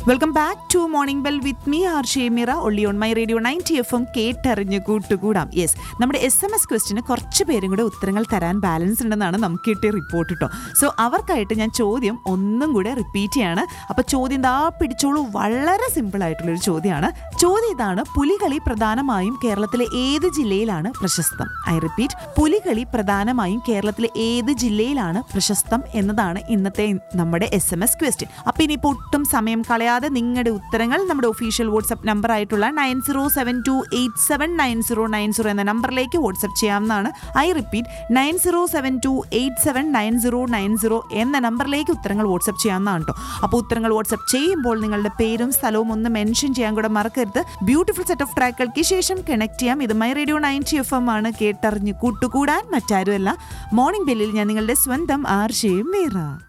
welcome back to morning bell with me R Shemira ഒള്ളി on my radio ninety F M കേട്ടറിഞ്ഞ് കൂട്ടുകൂടാം yes നമ്മുടെ S M S ക്വസ്റ്റിന് കുറച്ച് പേരും കൂടെ ഉത്തരങ്ങൾ തരാൻ ബാലൻസ് ഉണ്ടെന്നാണ് നമുക്ക് കിട്ടിയ റിപ്പോർട്ട് കേട്ടോ സോ അവർക്കായിട്ട് ഞാൻ ചോദ്യം ഒന്നും കൂടെ റിപ്പീറ്റ് ചെയ്യാണ് അപ്പോൾ ചോദ്യം ദാ പിടിച്ചോളൂ വളരെ സിമ്പിൾ ആയിട്ടുള്ളൊരു ചോദ്യമാണ് ചോദ്യം ഇതാണ് പുലികളി പ്രധാനമായും കേരളത്തിലെ ഏത് ജില്ലയിലാണ് പ്രശസ്തം ഐ റിപ്പീറ്റ് പുലികളി പ്രധാനമായും കേരളത്തിലെ ഏത് ജില്ലയിലാണ് പ്രശസ്തം എന്നതാണ് ഇന്നത്തെ നമ്മുടെ എസ് എം എസ് ക്വസ്റ്റ്യൻ അപ്പം ഇനിയിപ്പോൾ ഒട്ടും സമയം കളയാതെ നിങ്ങളുടെ ഉത്തരങ്ങൾ നമ്മുടെ ഒഫീഷ്യൽ വാട്സപ്പ് നമ്പർ ആയിട്ടുള്ള nine zero seven two eight seven nine zero nine zero എന്ന നമ്പറിലേക്ക് വാട്സപ്പ് ചെയ്യാവുന്നതാണ് I repeat nine zero seven two eight seven nine zero nine zero എന്ന നമ്പറിലേക്ക് ഉത്തരങ്ങൾ വാട്സപ്പ് ചെയ്യാവുന്നതാണ് കേട്ടോ അപ്പോൾ ഉത്തരങ്ങൾ വാട്സപ്പ് ചെയ്യുമ്പോൾ നിങ്ങളുടെ പേരും സ്ഥലവും ഒന്ന് മെൻഷൻ ചെയ്യാൻ കൂടെ മറക്കരുത് ബ്യൂട്ടിഫുൾ സെറ്റ് ഓഫ് ട്രാക്കുകൾക്ക് ശേഷം കണക്ട് ചെയ്യാം ഇത് my radio ninety F M ആണ് കേട്ടറിഞ്ഞ് കൂട്ടുകൂടാൻ മറ്റാരുമല്ല മോർണിംഗ് ബെല്ലിൽ ഞാൻ നിങ്ങളുടെ സ്വന്തം ആർഷയും മീറ